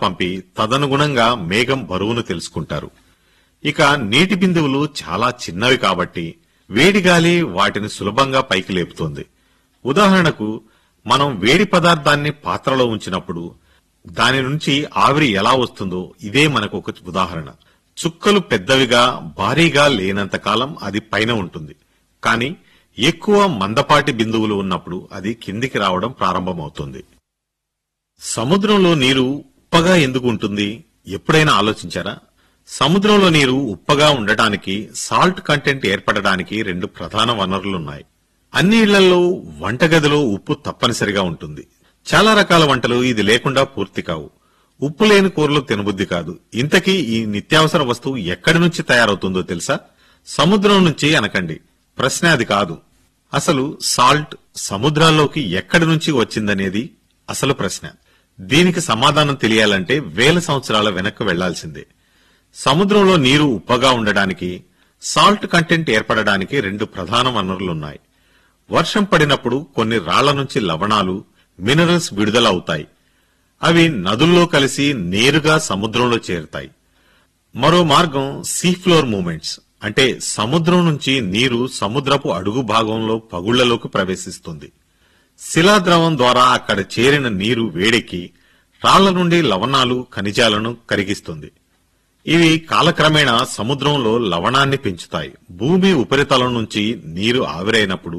పంపి తదనుగుణంగా మేఘం బరువును తెలుసుకుంటారు ఇక నీటి బిందువులు చాలా చిన్నవి కాబట్టి వేడి గాలి వాటిని సులభంగా పైకి లేపుతోంది ఉదాహరణకు మనం వేడి పదార్థాన్ని పాత్రలో ఉంచినప్పుడు దాని నుంచి ఆవిరి ఎలా వస్తుందో ఇదే మనకు ఒక ఉదాహరణ చుక్కలు పెద్దవిగా భారీగా లేనంత కాలం అది పైన ఉంటుంది కానీ ఎక్కువ మందపాటి బిందువులు ఉన్నప్పుడు అది కిందికి రావడం ప్రారంభమవుతుంది సముద్రంలో నీరు ఉప్పగా ఎందుకు ఉంటుంది ఎప్పుడైనా ఆలోచించారా సముద్రంలో నీరు ఉప్పగా ఉండటానికి సాల్ట్ కంటెంట్ ఏర్పడడానికి రెండు ప్రధాన వనరులున్నాయి అన్ని ఇళ్లలో వంటగదిలో ఉప్పు తప్పనిసరిగా ఉంటుంది చాలా రకాల వంటలు ఇది లేకుండా పూర్తి కావు ఉప్పు లేని కూరలు తినబుద్ధి కాదు ఇంతకీ ఈ నిత్యావసర వస్తువు ఎక్కడి నుంచి తయారవుతుందో తెలుసా సముద్రం నుంచి అనకండి ప్రశ్న అది కాదు అసలు సాల్ట్ సముద్రాల్లోకి ఎక్కడి నుంచి వచ్చిందనేది అసలు ప్రశ్న దీనికి సమాధానం తెలియాలంటే వేల సంవత్సరాల వెనక్కు వెళ్లాల్సిందే సముద్రంలో నీరు ఉప్పగా ఉండడానికి సాల్ట్ కంటెంట్ ఏర్పడడానికి రెండు ప్రధాన వనరులున్నాయి వర్షం పడినప్పుడు కొన్ని రాళ్ల నుంచి లవణాలు మినరల్స్ విడుదల అవుతాయి అవి నదుల్లో కలిసి నేరుగా సముద్రంలో చేరుతాయి మరో మార్గం సీ ఫ్లోర్ మూమెంట్స్ అంటే సముద్రం నుంచి నీరు సముద్రపు అడుగు భాగంలో పగుళ్లలోకి ప్రవేశిస్తుంది శిలాద్రవం ద్వారా అక్కడ చేరిన నీరు వేడెక్కి రాళ్ల నుండి లవణాలు ఖనిజాలను కరిగిస్తుంది ఇవి కాలక్రమేణా సముద్రంలో లవణాన్ని పెంచుతాయి భూమి ఉపరితలం నుంచి నీరు ఆవిరైనప్పుడు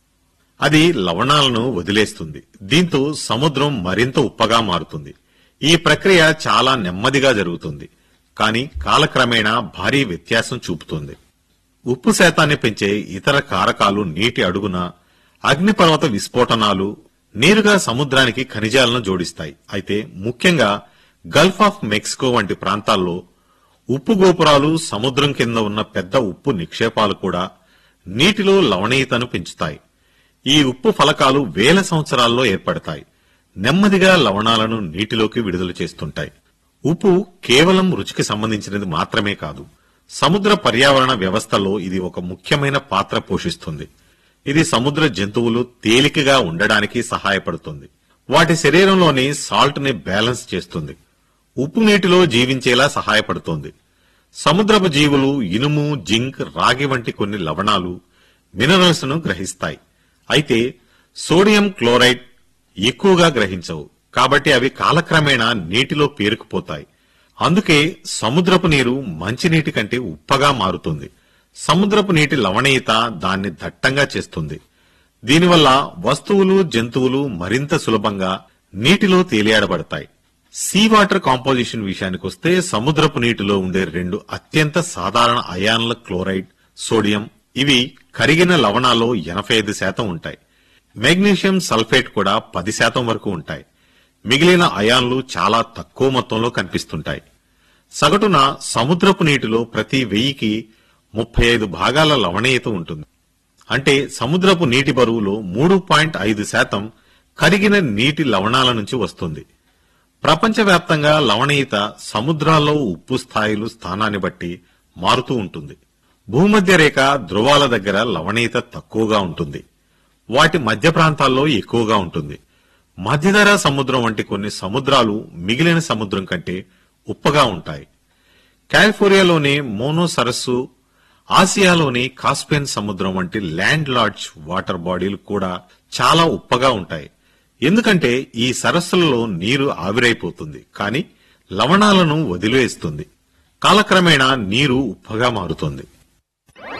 అది లవణాలను వదిలేస్తుంది దీంతో సముద్రం మరింత ఉప్పగా మారుతుంది ఈ ప్రక్రియ చాలా నెమ్మదిగా జరుగుతుంది కానీ కాలక్రమేణా భారీ వ్యత్యాసం చూపుతుంది ఉప్పు శాతాన్ని పెంచే ఇతర కారకాలు నీటి అడుగున అగ్నిపర్వత విస్ఫోటనాలు నేరుగా సముద్రానికి ఖనిజాలను జోడిస్తాయి అయితే ముఖ్యంగా గల్ఫ్ ఆఫ్ మెక్సికో వంటి ప్రాంతాల్లో ఉప్పు గోపురాలు సముద్రం కింద ఉన్న పెద్ద ఉప్పు నిక్షేపాలు కూడా నీటిలో లవణీయతను పెంచుతాయి ఈ ఉప్పు ఫలకాలు వేల సంవత్సరాల్లో ఏర్పడతాయి నెమ్మదిగా లవణాలను నీటిలోకి విడుదల చేస్తుంటాయి ఉప్పు కేవలం రుచికి సంబంధించినది మాత్రమే కాదు సముద్ర పర్యావరణ వ్యవస్థలో ఇది ఒక ముఖ్యమైన పాత్ర పోషిస్తుంది ఇది సముద్ర జంతువులు తేలికగా ఉండడానికి సహాయపడుతుంది వాటి శరీరంలోని సాల్ట్ ని బ్యాలెన్స్ చేస్తుంది ఉప్పు నీటిలో జీవించేలా సహాయపడుతోంది సముద్రపు జీవులు ఇనుము జింక్ రాగి వంటి కొన్ని లవణాలు మినరల్స్ ను గ్రహిస్తాయి అయితే సోడియం క్లోరైడ్ ఎక్కువగా గ్రహించవు కాబట్టి అవి కాలక్రమేణా నీటిలో పేరుకుపోతాయి అందుకే సముద్రపు నీరు మంచినీటి కంటే ఉప్పగా మారుతుంది సముద్రపు నీటి లవణీయత దాన్ని దట్టంగా చేస్తుంది దీనివల్ల వస్తువులు జంతువులు మరింత సులభంగా నీటిలో తేలియాడబడతాయి సీ వాటర్ కాంపోజిషన్ విషయానికొస్తే సముద్రపు నీటిలో ఉండే రెండు అత్యంత సాధారణ అయాన్ల క్లోరైడ్ సోడియం ఇవి కరిగిన లవణాల్లో ఎనభై ఐదు శాతం ఉంటాయి మెగ్నీషియం సల్ఫేట్ కూడా పది శాతం వరకు ఉంటాయి మిగిలిన అయాన్లు చాలా తక్కువ మొత్తంలో కనిపిస్తుంటాయి సగటున సముద్రపు నీటిలో ప్రతి వెయ్యికి ముప్పై ఐదు భాగాల లవణీయత ఉంటుంది అంటే సముద్రపు నీటి బరువులో మూడు పాయింట్ ఐదు శాతం కరిగిన నీటి లవణాల నుంచి వస్తుంది ప్రపంచవ్యాప్తంగా లవణీయత సముద్రాల్లో ఉప్పు స్థాయిలు స్థానాన్ని బట్టి మారుతూ ఉంటుంది భూమధ్య రేఖ ధృవాల దగ్గర లవణీయత తక్కువగా ఉంటుంది వాటి మధ్య ప్రాంతాల్లో ఎక్కువగా ఉంటుంది మధ్యధర సముద్రం వంటి కొన్ని సముద్రాలు మిగిలిన సముద్రం కంటే ఉప్పగా ఉంటాయి కాలిఫోర్నియాలోని మోనో సరస్సు ఆసియాలోని కాస్పియన్ సముద్రం వంటి ల్యాండ్ లార్డ్స్ వాటర్ బాడీలు కూడా చాలా ఉప్పగా ఉంటాయి ఎందుకంటే ఈ సరస్సులలో నీరు ఆవిరైపోతుంది కానీ లవణాలను వదిలివేస్తుంది కాలక్రమేణా నీరు ఉప్పగా మారుతుంది